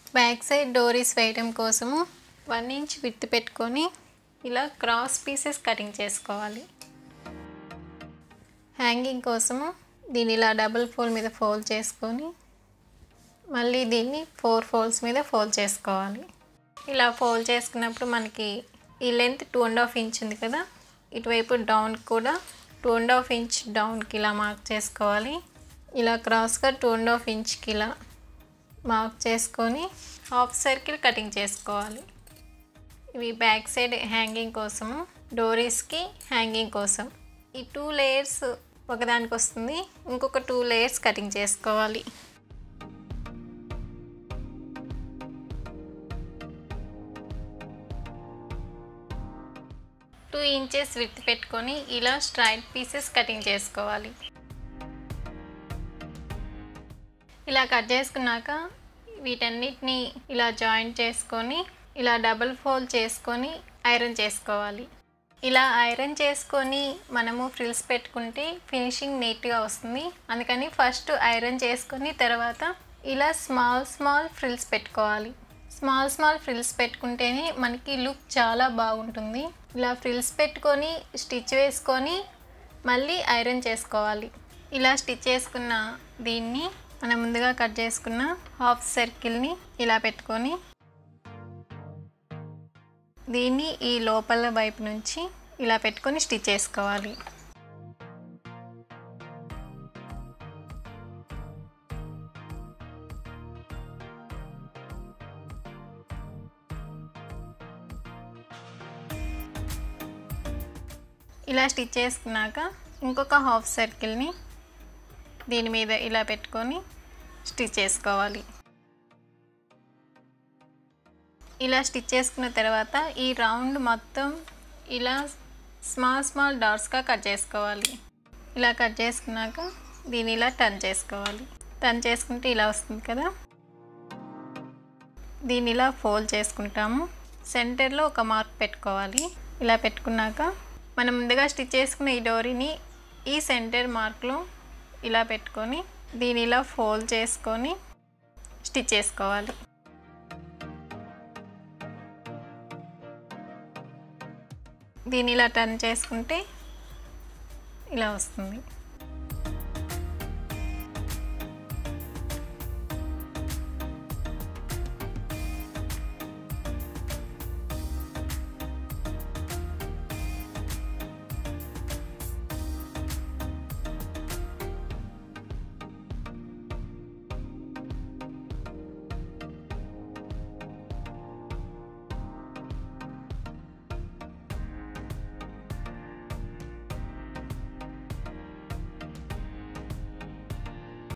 back side డోరీస్ వేయడం కోసము one inch with పెట్టుకొని ఇలా క్రాస్ పీసెస్ కటింగ్ చేసుకోవాలి హ్యాంగింగ్ కోసము దీన్ని ఇలా డబుల్ ఫోల్డ్ మీద ఫోల్డ్ చేసుకొని మళ్ళీ దీన్ని ఫోర్ ఫోల్డ్స్ మీద ఫోల్డ్ చేసుకోవాలి ఇలా ఫోల్డ్ చేసుకున్నప్పుడు మనకి ఈ length two and half inch ఉంది కదా ఇటువైపు డౌన్ కూడా టూ అండ్ హాఫ్ ఇంచ్ డౌన్కి ఇలా మార్క్ చేసుకోవాలి ఇలా క్రాస్గా టూ అండ్ హాఫ్ ఇంచ్కి ఇలా మార్క్ చేసుకొని హాఫ్ సర్కిల్ కటింగ్ చేసుకోవాలి ఇవి బ్యాక్ సైడ్ హ్యాంగింగ్ కోసము డోరీస్కి హ్యాంగింగ్ కోసం ఈ టూ లేయర్స్ ఒకదానికి వస్తుంది ఇంకొక టూ లేయర్స్ కటింగ్ చేసుకోవాలి టూ ఇంచెస్ విత్ పెట్టుకొని ఇలా స్ట్రైట్ పీసెస్ కటింగ్ చేసుకోవాలి ఇలా కట్ చేసుకున్నాక వీటన్నిటిని ఇలా జాయింట్ చేసుకొని ఇలా డబుల్ ఫోల్డ్ చేసుకొని ఐరన్ చేసుకోవాలి ఇలా ఐరన్ చేసుకొని మనము ఫ్రిల్స్ పెట్టుకుంటే ఫినిషింగ్ నీట్గా వస్తుంది అందుకని ఫస్ట్ ఐరన్ చేసుకొని తర్వాత ఇలా స్మాల్ స్మాల్ ఫ్రిల్స్ పెట్టుకోవాలి స్మాల్ స్మాల్ ఫ్రిల్స్ పెట్టుకుంటేనే మనకి లుక్ చాలా బాగుంటుంది ఇలా ఫ్రిల్స్ పెట్టుకొని స్టిచ్ వేసుకొని మళ్ళీ ఐరన్ చేసుకోవాలి ఇలా స్టిచ్ చేసుకున్న దీన్ని మనం ముందుగా కట్ చేసుకున్న హాఫ్ సర్కిల్ని ఇలా పెట్టుకొని దీన్ని ఈ లోపల వైపు నుంచి ఇలా పెట్టుకొని స్టిచ్ చేసుకోవాలి ఇలా స్టిచ్ చేసుకున్నాక ఇంకొక హాఫ్ సర్కిల్ని దీని మీద ఇలా పెట్టుకొని స్టిచ్ చేసుకోవాలి ఇలా స్టిచ్ చేసుకున్న తర్వాత ఈ రౌండ్ మొత్తం ఇలా స్మాల్ స్మాల్ డాట్స్గా కట్ చేసుకోవాలి ఇలా కట్ చేసుకున్నాక దీన్ని ఇలా టర్న్ చేసుకోవాలి టర్న్ చేసుకుంటే ఇలా వస్తుంది కదా దీన్ని ఇలా ఫోల్డ్ చేసుకుంటాము సెంటర్లో ఒక మార్క్ పెట్టుకోవాలి ఇలా పెట్టుకున్నాక మనం ముందుగా స్టిచ్ చేసుకున్న ఈ డోరీని ఈ సెంటర్ మార్క్లో ఇలా పెట్టుకొని దీని ఇలా ఫోల్డ్ చేసుకొని స్టిచ్ చేసుకోవాలి దీన్ని ఇలా టర్న్ చేసుకుంటే ఇలా వస్తుంది